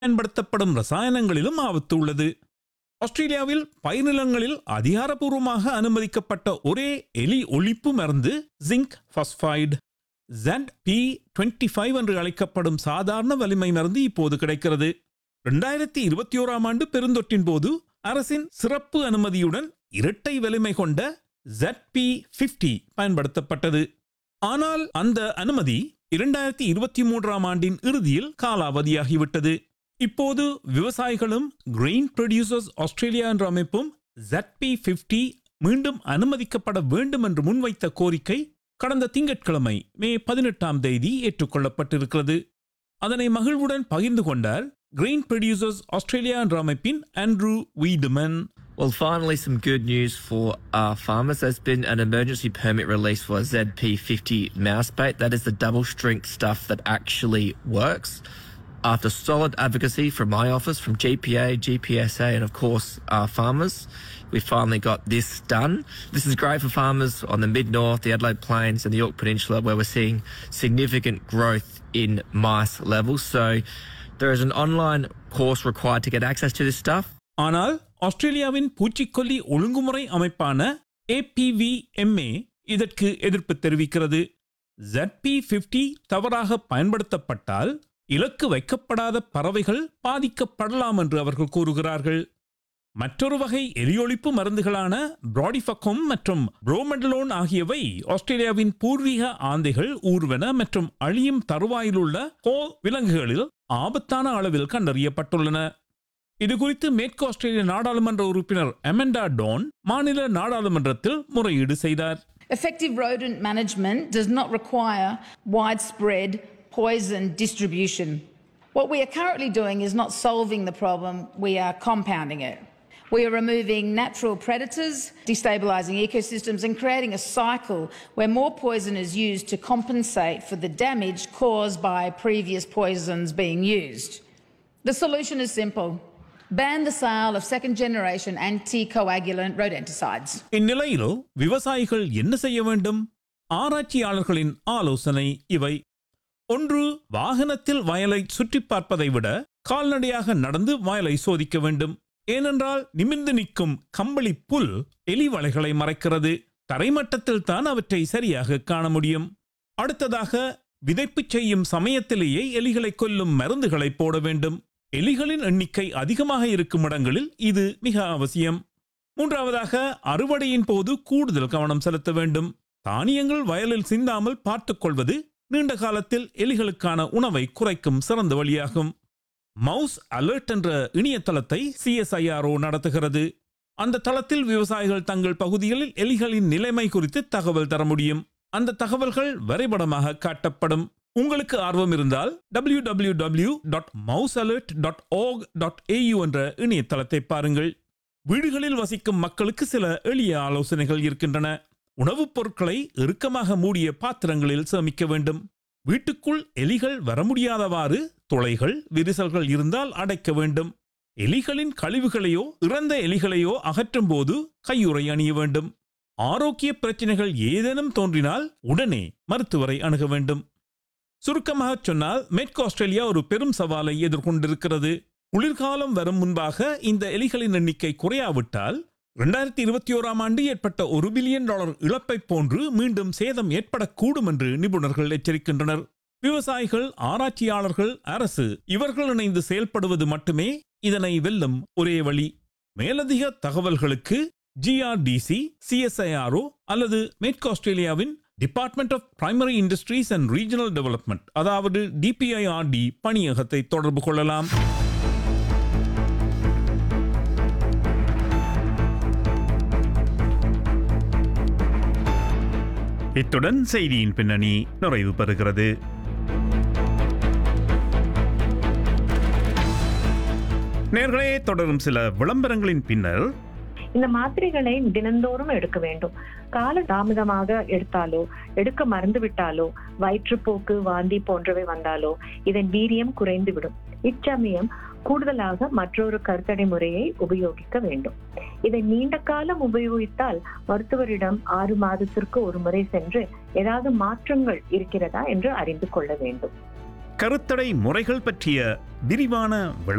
பயன்படுத்தப்படும் ரசாயனங்களிலும் ஆபத்து உள்ளது ஆஸ்திரேலியாவில் பயிர்நிலங்களில் அதிகாரப்பூர்வமாக அனுமதிக்கப்பட்ட ஒரே எலி ஒழிப்பு மருந்து zinc phosphide ZP P twenty five என்று அழைக்கப்படும் சாதாரண வலிமை மருந்து இப்போது கிடைக்கிறது ரெண்டாயிரத்தி இருபத்தி ஓராம் ஆண்டு பெருந்தொற்றின் போது அரசின் சிறப்பு அனுமதியுடன் இரட்டை வலிமை கொண்ட ZP பிப்டி பயன்படுத்தப்பட்டது ஆனால் அந்த அனுமதி இரண்டாயிரத்தி இருபத்தி மூன்றாம் ஆண்டின் இறுதியில் காலாவதியாகிவிட்டது இப்போது விவசாயிகளும் கிரெயின் ப்ரொடியூசர்ஸ் ஆஸ்திரேலியா என்ற அமைப்பும் ZP பிப்டி மீண்டும் அனுமதிக்கப்பட வேண்டும் என்று முன்வைத்த கோரிக்கை கடந்த திங்கட்கிழமை மே பதினெட்டாம் தேதி ஏற்றுக்கொள்ளப்பட்டிருக்கிறது அதனை மகிழ்வுடன் பகிர்ந்து கொண்டார் கிரெயின் ப்ரொடியூசர்ஸ் ஆஸ்திரேலியா என்ற அமைப்பின் ஆண்ட்ரூ வீடுமன் Well, finally, some good news for our farmers. There's been an emergency permit release for ZP50 mouse bait. That is the double strength stuff that actually works. After solid advocacy from my office, from GPA, GPSA, and of course our farmers, we finally got this done. This is great for farmers on the mid north, the Adelaide Plains, and the York Peninsula, where we're seeing significant growth in mice levels. So there is an online course required to get access to this stuff. ஆனால் ஆஸ்திரேலியாவின் பூச்சிக்கொல்லி ஒழுங்குமுறை அமைப்பான ஏபிவிஎம்ஏ இதற்கு எதிர்ப்பு தெரிவிக்கிறது ZP fifty தவறாக பயன்படுத்தப்பட்டால் இலக்கு வைக்கப்படாத பறவைகள் பாதிக்கப்படலாம் என்று அவர்கள் கூறுகிறார்கள் மற்றொரு வகை எலியொழிப்பு மருந்துகளான பிராடிஃபக்கம் மற்றும் புரோமெடலோன் ஆகியவை ஆஸ்திரேலியாவின் பூர்வீக ஆந்தைகள் ஊர்வன மற்றும் அழியும் தருவாயிலுள்ள கோ விலங்குகளில் ஆபத்தான அளவில் கண்டறியப்பட்டுள்ளன இது குறித்து மேற்கு ஆஸ்திரேலிய நாடாளுமன்ற உறுப்பினர் அமெண்டா டோன் மாநில நாடாளுமன்றத்தில் முறையீடு செய்தார் Effective rodent management does not require widespread poison distribution. What we are currently doing is not solving the problem, we are compounding it. We are removing natural predators, destabilising ecosystems, and creating a cycle where more poison is used to compensate for the damage caused by previous poisons being used. The solution is simple ban the sale of second generation anticoagulant rodenticides. இந்நிலையில் விவசாயிகள் என்ன செய்ய வேண்டும் ஆராய்ச்சியாளர்களின் ஆலோசனை இவை ஒன்று வாகனத்தில் வயலை சுற்றி பார்ப்பதை விட கால்நடையாக நடந்து வயலை சோதிக்க வேண்டும் ஏனென்றால் நிமிர்ந்து நிற்கும் கம்பளி புல் எலி வலைகளை மறைக்கிறது தரைமட்டத்தில் தான் அவற்றை சரியாக காண முடியும் அடுத்ததாக விதைப்பு செய்யும் சமயத்திலேயே எலிகளை கொல்லும் மருந்துகளை போட வேண்டும் எலிகளின் எண்ணிக்கை அதிகமாக இருக்கும் இடங்களில் இது மிக அவசியம் மூன்றாவதாக அறுவடையின் போது கூடுதல் கவனம் செலுத்த வேண்டும் தானியங்கள் வயலில் சிந்தாமல் பார்த்துக் கொள்வது நீண்ட காலத்தில் எலிகளுக்கான உணவை குறைக்கும் சிறந்த வழியாகும் மவுஸ் அலர்ட் என்ற இணையதளத்தை சிஎஸ்ஐஆர்ஓ நடத்துகிறது அந்த தளத்தில் விவசாயிகள் தங்கள் பகுதிகளில் எலிகளின் நிலைமை குறித்து தகவல் தர முடியும் அந்த தகவல்கள் வரைபடமாக காட்டப்படும் உங்களுக்கு ஆர்வம் இருந்தால் www.mousealert.org.au dot mouse alert dot org dot AU என்ற இணையதளத்தை பாருங்கள் வீடுகளில் வசிக்கும் மக்களுக்கு சில எளிய ஆலோசனைகள் இருக்கின்றன உணவுப் பொருட்களை இறுக்கமாக மூடிய பாத்திரங்களில் சேமிக்க வேண்டும் வீட்டுக்குள் எலிகள் வர முடியாதவாறு துளைகள் விரிசல்கள் இருந்தால் அடைக்க வேண்டும் எலிகளின் கழிவுகளையோ இறந்த எலிகளையோ அகற்றும் போது கையுறை அணிய வேண்டும் ஆரோக்கிய பிரச்சனைகள் ஏதேனும் தோன்றினால் உடனே மருத்துவரை அணுக வேண்டும் சுருக்கமாக சொன்னால் மேற்கு ஆஸ்திரேலியா ஒரு பெரும் சவாலை எதிர்கொண்டிருக்கிறது குளிர்காலம் வரும் முன்பாக இந்த எலிகளின் எண்ணிக்கை குறையாவிட்டால் இரண்டாயிரத்தி இருபத்தி ஓராம் ஆண்டு ஏற்பட்ட ஒரு பில்லியன் டாலர் இழப்பை போன்று மீண்டும் சேதம் ஏற்படக்கூடும் என்று நிபுணர்கள் எச்சரிக்கின்றனர் விவசாயிகள் ஆராய்ச்சியாளர்கள் அரசு இவர்கள் இணைந்து செயல்படுவது மட்டுமே இதனை வெல்லும் ஒரே வழி மேலதிக தகவல்களுக்கு ஜிஆர்டிசி சிஎஸ்ஐஆர்ஓ அல்லது மேற்கு ஆஸ்திரேலியாவின் department of primary industries and regional development அதாவது டிபிஐஆர்டி பணியகத்தை தொடர்பு கொள்ளலாம் இத்துடன் செய்தியின் பின்னணி நிறைவு பெறுகிறது நேர்களே தொடரும் சில விளம்பரங்களின் பின்னர் இந்த மாத்திரைகளை தினந்தோறும் எடுக்க வேண்டும் கால தாமதமாக எடுத்தாலோ எடுக்க மறந்து விட்டாலோ வயிற்றுப்போக்கு வாந்தி போன்றவை வந்தாலோ இதன் வீரியம் குறைந்துவிடும் இச்சமயம் கூடுதலாக மற்றொரு கருத்தடை முறையை உபயோகிக்க வேண்டும் இதை நீண்ட காலம் உபயோகித்தால் மருத்துவரிடம் ஆறு மாதத்திற்கு ஒரு முறை சென்று ஏதாவது மாற்றங்கள் இருக்கிறதா என்று அறிந்து கொள்ள வேண்டும் கருத்தடை முறைகள் பற்றிய விரிவான விளம்பரம்